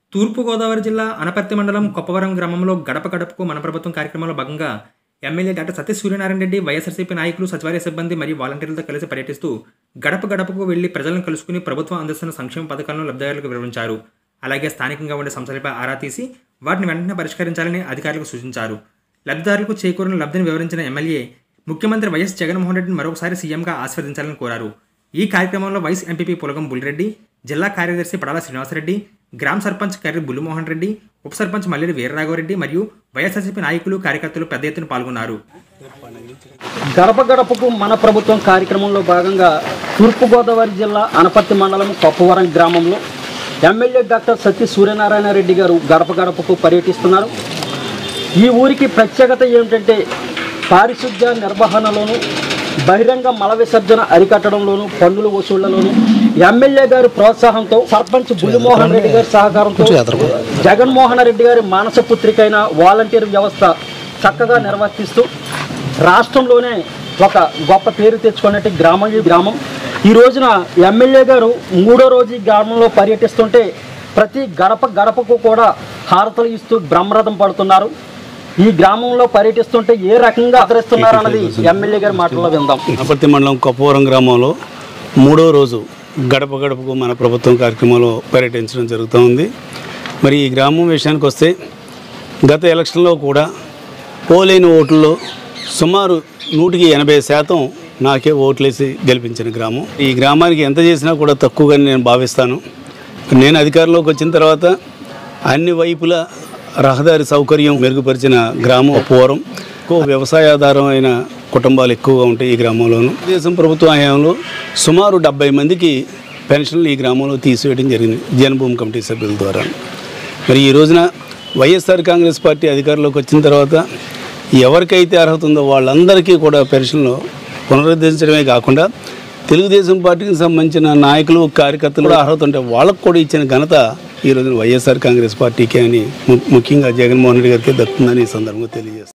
తూర్పుగోదావరి జిల్లా అనపర్తి మండలం కొప్పవరం గ్రామంలో గడప గడపకు మన ప్రభుత్వం కార్యక్రమంలో భాగంగా ఎమ్మెల్యే డాక్టర్ సతీష్ సూర్యనారాయణ రెడ్డి వైఎస్ఆర్సీపీ నాయకులు సచివాలయ సిబ్బంది మరియు వాలంటీర్లతో కలిసి పర్యటిస్తూ గడప గడపకు వెళ్లి ప్రజలను కలుసుకుని ప్రభుత్వం అందిస్తున్న సంక్షేమ పథకాలను లబ్ధిదారులకు వివరించారు అలాగే స్థానికంగా ఉండే సమస్యలపై ఆరా తీసి వాటిని వెంటనే పరిష్కరించాలని అధికారులకు సూచించారు లబ్ధిదారులకు చేకూరిన లబ్ధిని వివరించిన ఎమ్మెల్యే ముఖ్యమంత్రి వైఎస్ జగన్మోహన్ రెడ్డిని మరొకసారి సీఎంగా ఆశీర్వదించాలని కోరారు ఈ కార్యక్రమంలో వైస్ ఎంపీపీ పులగం బుల్లిరెడ్డి జిల్లా కార్యదర్శి పడాల శ్రీనివాసరెడ్డి గ్రామ సర్పంచ్ కర్రి బుల్లిమోహన్ రెడ్డి ఉప సర్పంచ్ మల్లెడి వీరరాఘవరెడ్డి మరియు వైఎస్ఆర్సీపీ నాయకులు కార్యకర్తలు పెద్ద ఎత్తున పాల్గొన్నారు గడప గడపకు మన ప్రభుత్వం కార్యక్రమంలో భాగంగా తూర్పుగోదావరి జిల్లా అనపర్తి మండలం కొప్పవరం గ్రామంలో ఎమ్మెల్యే డాక్టర్ సత్య సూర్యనారాయణ రెడ్డి గారు గడప గడపకు పర్యటిస్తున్నారు ఈ ఊరికి ప్రత్యేకత ఏమిటంటే పారిశుద్ధ్య నిర్వహణలోను బహిరంగ మల విసర్జన అరికట్టడంలోను పన్నుల వసూళ్లలోను ఎమ్మెల్యే గారి ప్రోత్సాహంతో సర్పంచ్ బుల్లిమోహన్ రెడ్డి గారి సహకారంతో జగన్మోహన్ రెడ్డి గారి మానస పుత్రికైన వాలంటీర్ వ్యవస్థ చక్కగా నిర్వర్తిస్తూ రాష్ట్రంలోనే ఒక గొప్ప పేరు తెచ్చుకున్నట్టు గ్రామం ఈ గ్రామం ఈ రోజున ఎమ్మెల్యే గారు మూడో రోజు ఈ గ్రామంలో పర్యటిస్తుంటే ప్రతి గడప గడపకు కూడా హారతలు ఇస్తూ బ్రహ్మరథం పడుతున్నారు ఈ గ్రామంలో పర్యటిస్తుంటే ఏ రకంగా ఆదరిస్తున్నారు అన్నది ఎమ్మెల్యే గారి మాటల్లో విందాం అనపర్తి మండలం కొప్పవరం గ్రామంలో మూడో రోజు గడప గడపకు మన ప్రభుత్వం కార్యక్రమంలో పర్యటించడం జరుగుతూ ఉంది మరి ఈ గ్రామం విషయానికి వస్తే గత ఎలక్షన్లో కూడా పోలేని ఓట్లలో సుమారు నూటికి ఎనభై శాతం నాకే ఓట్లేసి గెలిపించిన గ్రామం ఈ గ్రామానికి ఎంత చేసినా కూడా తక్కువగా నేను భావిస్తాను నేను అధికారంలోకి వచ్చిన తర్వాత అన్ని వైపుల రహదారి సౌకర్యం మెరుగుపరిచిన గ్రామం పూర్వం ఎక్కువ వ్యవసాయాధారమైన కుటుంబాలు ఎక్కువగా ఉంటాయి ఈ గ్రామంలోను దేశం ప్రభుత్వ హయాంలో సుమారు డెబ్బై మందికి పెన్షన్లు ఈ గ్రామంలో తీసివేయడం జరిగింది జన్మభూమి కమిటీ సభ్యుల ద్వారా మరి ఈ రోజున వైఎస్ఆర్ కాంగ్రెస్ పార్టీ అధికారంలోకి వచ్చిన తర్వాత ఎవరికైతే అర్హత ఉందో వాళ్ళందరికీ కూడా పెన్షన్లు పునరుద్ధరించడమే కాకుండా తెలుగుదేశం పార్టీకి సంబంధించిన నాయకులు కార్యకర్తలు కూడా అర్హత ఉంటే వాళ్ళకు కూడా ఇచ్చిన ఘనత ఈ రోజున వైఎస్ఆర్ కాంగ్రెస్ పార్టీకి అని ము- ముఖ్యంగా జగన్మోహన్ రెడ్డి గారికి దక్కుతుందని ఈ సందర్భంగా తెలియజేస్తాను